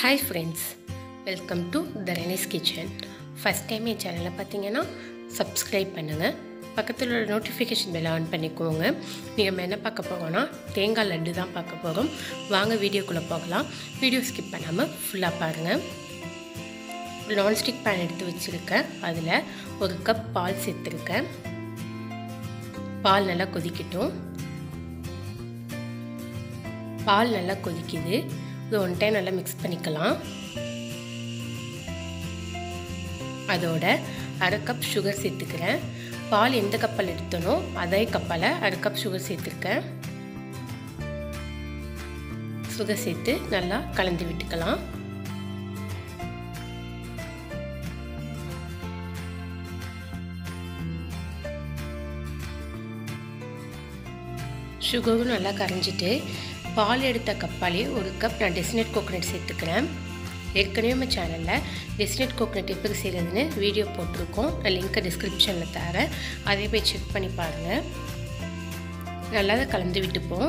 hi friends welcome to the Renis kitchen first time என் சேனலை பார்த்தீங்கன்னா சப்ஸ்கிரைப் பண்ணுங்கள் பக்கத்தில் உள்ள நோட்டிஃபிகேஷன் பெல் ஆன் பண்ணிக்கோங்க நம்ம என்ன பார்க்க போகிறோம்னா தேங்காய் லட்டு தான் பார்க்க போகிறோம் வாங்க வீடியோக்குள்ளே போகலாம் வீடியோ ஸ்கிப் பண்ணாமல் ஃபுல்லாக பாருங்கள் நான்ஸ்டிக் பேன் எடுத்து வச்சுருக்கேன் அதில் ஒரு கப் பால் சேர்த்துருக்கேன் பால் நல்லா கொதிக்கட்டும் பால் நல்லா கொதிக்குது இது ஒன் டைம் நல்லா மிக்ஸ் பண்ணிக்கலாம் அதோட அரை கப் சுகர் சேர்த்துக்கிறேன் பால் எந்த கப்பால் எடுத்தனோ அதே கப்பால் அரை கப் சுகர் சேர்த்துருக்கேன் சுகர் சேர்த்து நல்லா கலந்து விட்டுக்கலாம் சுகரும் நல்லா கரைஞ்சிட்டு பால் எடுத்த கப்பாலே ஒரு கப் நான் டெசினட் கோகோனட் சேர்த்துக்கிறேன் ஏற்கனவே நம்ம சேனலில் டெசினட் கோகோனட் எப்படி செய்கிறதுன்னு வீடியோ போட்டிருக்கோம் நான் லிங்க்கை டிஸ்கிரிப்ஷனில் தரேன் அதே போய் செக் பண்ணி பாருங்கள் நல்லா தான் கலந்து விட்டுப்போம்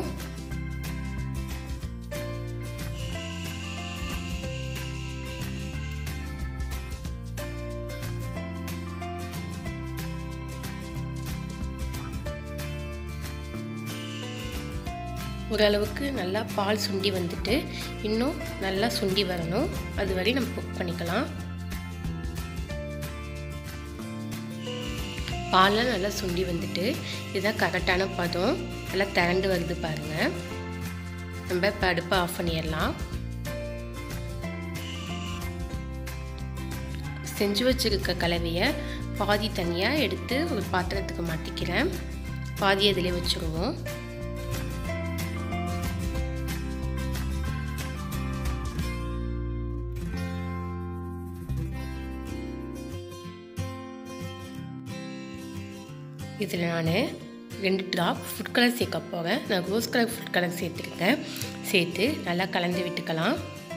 ஓரளவுக்கு நல்லா பால் சுண்டி வந்துட்டு இன்னும் நல்லா சுண்டி வரணும் அது வரை நம்ம குக் பண்ணிக்கலாம் பால்லாம் நல்லா சுண்டி வந்துட்டு இதுதான் கரெக்டான பதம் நல்லா திரண்டு வருது பாருங்கள் நம்ம இப்போ அடுப்பை ஆஃப் பண்ணிடலாம் செஞ்சு வச்சுருக்க கலவையை பாதி தனியாக எடுத்து ஒரு பாத்திரத்துக்கு மாற்றிக்கிறேன் பாதி அதிலே வச்சுருவோம் இதில் நான் ரெண்டு ட்ராப் ஃபுட் கலர் சேர்க்க போகிறேன் நான் ரோஸ் கலர் ஃபுட் கலர் சேர்த்துருக்கேன் சேர்த்து நல்லா கலந்து விட்டுக்கலாம்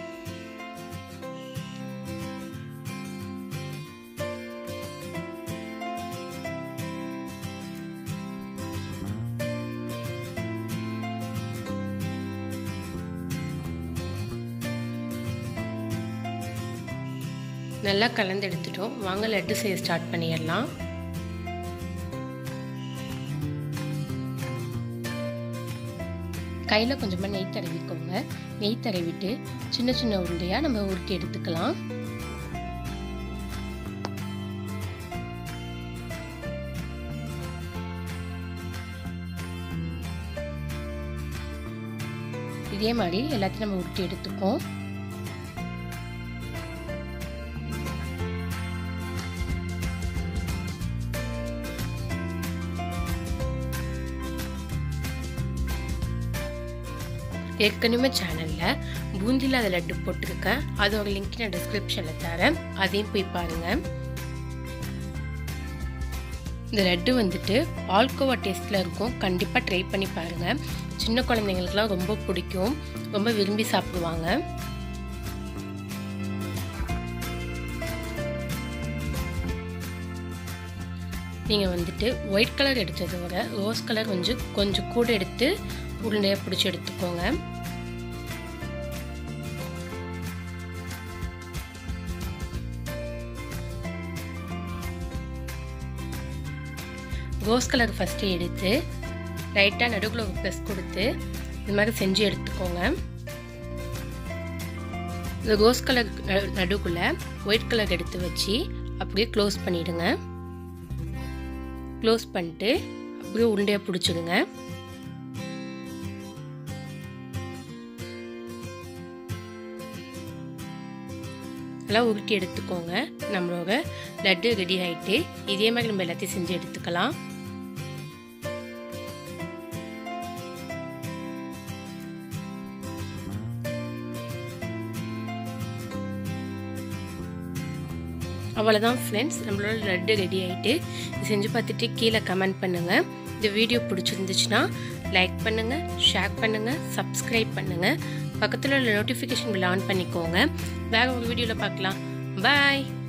நல்லா கலந்து எடுத்துட்டோம் வாங்க லட்டு செய்ய ஸ்டார்ட் பண்ணிடலாம் கையில் கொஞ்சமாக நெய் தடவிக்கோங்க நெய் தடவிட்டு சின்ன சின்ன உருண்டையாக நம்ம உருட்டி எடுத்துக்கலாம் இதே மாதிரி எல்லாத்தையும் நம்ம உருட்டி எடுத்துப்போம் ஏற்கனவே சேனலில் பூந்தி இல்லாத லட்டு போட்டிருக்கேன் அதோட லிங்க் நான் டிஸ்கிரிப்ஷனில் தரேன் அதையும் போய் பாருங்கள் இந்த லட்டு வந்துட்டு ஆல்கோவா டேஸ்ட்டில் இருக்கும் கண்டிப்பாக ட்ரை பண்ணி பாருங்கள் சின்ன குழந்தைங்களுக்குலாம் ரொம்ப பிடிக்கும் ரொம்ப விரும்பி சாப்பிடுவாங்க நீங்கள் வந்துட்டு ஒயிட் கலர் எடுத்ததை விட ரோஸ் கலர் கொஞ்சம் கொஞ்சம் கூட எடுத்து உருண்டையாக பிடிச்சி எடுத்துக்கோங்க ரோஸ் கலர் ஃபஸ்ட்டு எடுத்து லைட்டாக நடுவில் ஒரு ப்ரெஸ் கொடுத்து இது மாதிரி செஞ்சு எடுத்துக்கோங்க இந்த ரோஸ் கலர் நடுக்குள்ளே ஒயிட் கலர் எடுத்து வச்சு அப்படியே க்ளோஸ் பண்ணிவிடுங்க க்ளோஸ் பண்ணிட்டு அப்படியே உருண்டையாக பிடிச்சிடுங்க நல்லா உருட்டி எடுத்துக்கோங்க நம்மளோட லட்டு ரெடி ஆகிட்டு இதே மாதிரி நம்ம எல்லாத்தையும் செஞ்சு எடுத்துக்கலாம் அவ்வளோதான் ஃப்ரெண்ட்ஸ் நம்மளோட லட்டு ரெடி ஆகிட்டு செஞ்சு பார்த்துட்டு கீழே கமெண்ட் பண்ணுங்கள் இந்த வீடியோ பிடிச்சிருந்துச்சுன்னா லைக் பண்ணுங்கள் ஷேர் பண்ணுங்கள் சப்ஸ்கிரைப் பண்ணுங்கள் பக்கத்தில் உள்ள நோட்டிஃபிகேஷன் பில் ஆன் பண்ணிக்கோங்க வேறு ஒரு வீடியோவில் பார்க்கலாம் பாய்